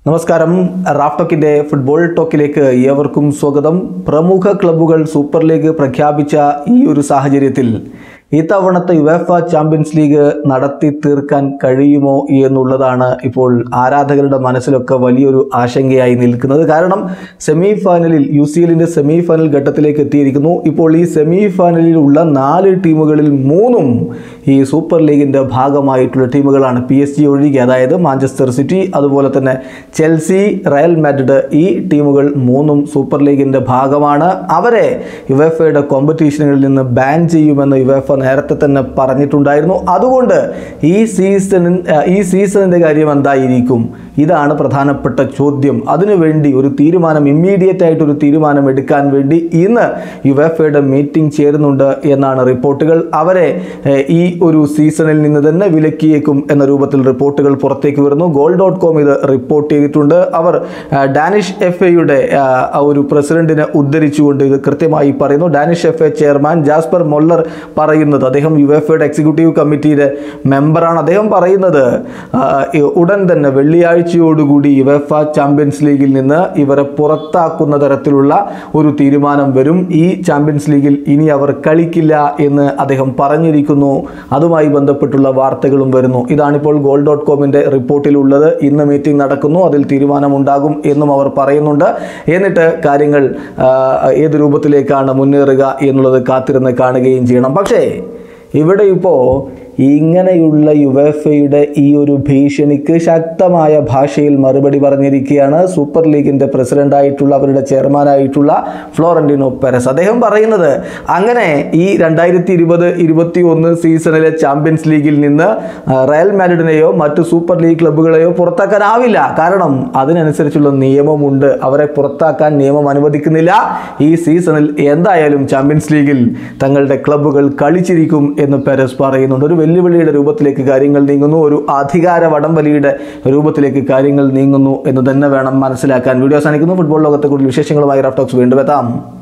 നമസ്കാരം Raf ടോക്കിന്റെ football ടോക്കിലേക്ക് ഏവർക്കും സ്വാഗതം പ്രമുഖ ക്ലബ്ബുകൾ സൂപ്പർ ലീഗ് പ്രഖ്യാപിച്ച ഈ ഒരു സാഹചര്യത്തിൽ ഇത്തവണത്തെ യുവേഫ ചാമ്പ്യൻസ് ലീഗ് നടത്തി തീർക്കാൻ കഴിയുമോ എന്നുള്ളതാണ് ഇപ്പോൾ ആരാധകരുടെ മനസ്സിലൊക്കെ വലിയൊരു ആശങ്കയായി നിൽക്കുന്നത് കാരണം സെമി ഫൈനലിൽ യു സി എല്ലിൻ്റെ സെമി ഫൈനൽ ഘട്ടത്തിലേക്ക് എത്തിയിരിക്കുന്നു ഇപ്പോൾ ഈ സെമി ഫൈനലിൽ ഉള്ള നാല് ടീമുകളിൽ മൂന്നും ഈ സൂപ്പർ ലീഗിൻ്റെ ഭാഗമായിട്ടുള്ള ടീമുകളാണ് പി എസ് ജി ഒഴികെ അതായത് മാഞ്ചസ്റ്റർ സിറ്റി അതുപോലെ തന്നെ ചെൽസി റയൽ മാഡ്രിഡ് ഈ ടീമുകൾ മൂന്നും സൂപ്പർ ലീഗിൻ്റെ ഭാഗമാണ് അവരെ യുവേഫയുടെ കോമ്പറ്റീഷനുകളിൽ നിന്ന് ബാൻ ചെയ്യുമെന്ന് യുവേഫ നേരത്തെ തന്നെ പറഞ്ഞിട്ടുണ്ടായിരുന്നു അതുകൊണ്ട് ഈ സീസണിൻ ഈ സീസണിൻ്റെ കാര്യം എന്തായിരിക്കും ഇതാണ് പ്രധാനപ്പെട്ട ചോദ്യം അതിനുവേണ്ടി ഒരു തീരുമാനം ഇമ്മീഡിയറ്റ് ആയിട്ട് ഒരു തീരുമാനം എടുക്കാൻ വേണ്ടി ഇന്ന് യുവേഫയുടെ മീറ്റിംഗ് ചേരുന്നുണ്ട് എന്നാണ് റിപ്പോർട്ടുകൾ അവരെ ഏഹ്, ഈ ഒരു സീസണിൽ നിന്ന് തന്നെ വിലക്കിയേക്കും എന്ന രൂപത്തിൽ റിപ്പോർട്ടുകൾ പുറത്തേക്ക് വരുന്നു ഗോൾ ഡോട്ട് കോം ഇത് റിപ്പോർട്ട് ചെയ്തിട്ടുണ്ട് അവർ ആ, ഡാനിഷ് എഫ് എയുടെ ഒരു പ്രസിഡന്റിനെ ഉദ്ധരിച്ചുകൊണ്ട് ഇത് കൃത്യമായി പറയുന്നു Danish F A chairman Jesper Moller പറയുന്നത് അദ്ദേഹം യു എഫ് എയുടെ എക്സിക്യൂട്ടീവ് കമ്മിറ്റിയുടെ മെമ്പറാണ് അദ്ദേഹം പറയുന്നത് ആ, ഈ ഉടൻ തന്നെ വെള്ളിയാഴ്ചയോടുകൂടി യുവഫ ചാമ്പ്യൻസ് ലീഗിൽ നിന്ന് ഇവരെ പുറത്താക്കുന്ന തരത്തിലുള്ള ഒരു തീരുമാനം വരും ഈ ചാമ്പ്യൻസ് ലീഗിൽ ഇനി അവർ കളിക്കില്ല എന്ന് അദ്ദേഹം പറഞ്ഞിരിക്കുന്നു അതുമായി ബന്ധപ്പെട്ടുള്ള വാർത്തകളും വരുന്നു ഇതാണിപ്പോൾ ഗോൾ ഡോട്ട് കോമിൻ്റെ റിപ്പോർട്ടിലുള്ളത് ഇന്ന് മീറ്റിംഗ് നടക്കുന്നു അതിൽ തീരുമാനമുണ്ടാകും എന്നും അവർ പറയുന്നുണ്ട് എന്നിട്ട് കാര്യങ്ങൾ ആ, ഏത് രൂപത്തിലേക്കാണ് മുന്നേറുക എന്നുള്ളത് കാത്തിരുന്ന് കാണുകയും ചെയ്യണം പക്ഷേ ഇവിടെ ഇപ്പോൾ ഇങ്ങനെയുള്ള യുവേഫയുടെ ഈ ഒരു ഭീഷണിക്ക് ശക്തമായ ഭാഷയിൽ മറുപടി പറഞ്ഞിരിക്കുകയാണ് സൂപ്പർ ലീഗിൻ്റെ പ്രസിഡൻ്റായിട്ടുള്ള അവരുടെ ചെയർമാനായിട്ടുള്ള ഫ്ലോറന്റിനോ പെരസ് അദ്ദേഹം പറയുന്നത് അങ്ങനെ ഈ രണ്ടായിരത്തി ഇരുപത് ഇരുപത്തി ഒന്ന് സീസണിലെ ചാമ്പ്യൻസ് ലീഗിൽ നിന്ന് ആ, റയൽ മാഡ്രിഡിനെയോ മറ്റ് സൂപ്പർ ലീഗ് ക്ലബ്ബുകളെയോ പുറത്താക്കാനാവില്ല കാരണം അതിനനുസരിച്ചുള്ള നിയമമുണ്ട് അവരെ പുറത്താക്കാൻ നിയമം അനുവദിക്കുന്നില്ല ഈ സീസണിൽ എന്തായാലും ചാമ്പ്യൻസ് ലീഗിൽ തങ്ങളുടെ ക്ലബ്ബുകൾ കളിച്ചിരിക്കും എന്ന് പെരസ് പറയുന്നുണ്ട് ഒരു വെല്ലുവിളിയുടെ രൂപത്തിലേക്ക് കാര്യങ്ങൾ നീങ്ങുന്നു ഒരു അധികാര വടംവലിയുടെ രൂപത്തിലേക്ക് കാര്യങ്ങൾ നീങ്ങുന്നു എന്ന് തന്നെ വേണം മനസ്സിലാക്കാൻ വീഡിയോ അവസാനിക്കുന്നു ഫുട്ബോൾ ലോകത്തെ കൂടുതൽ വിശേഷങ്ങളുമായി റഫ് ടോക്സ് വീണ്ടും എത്താം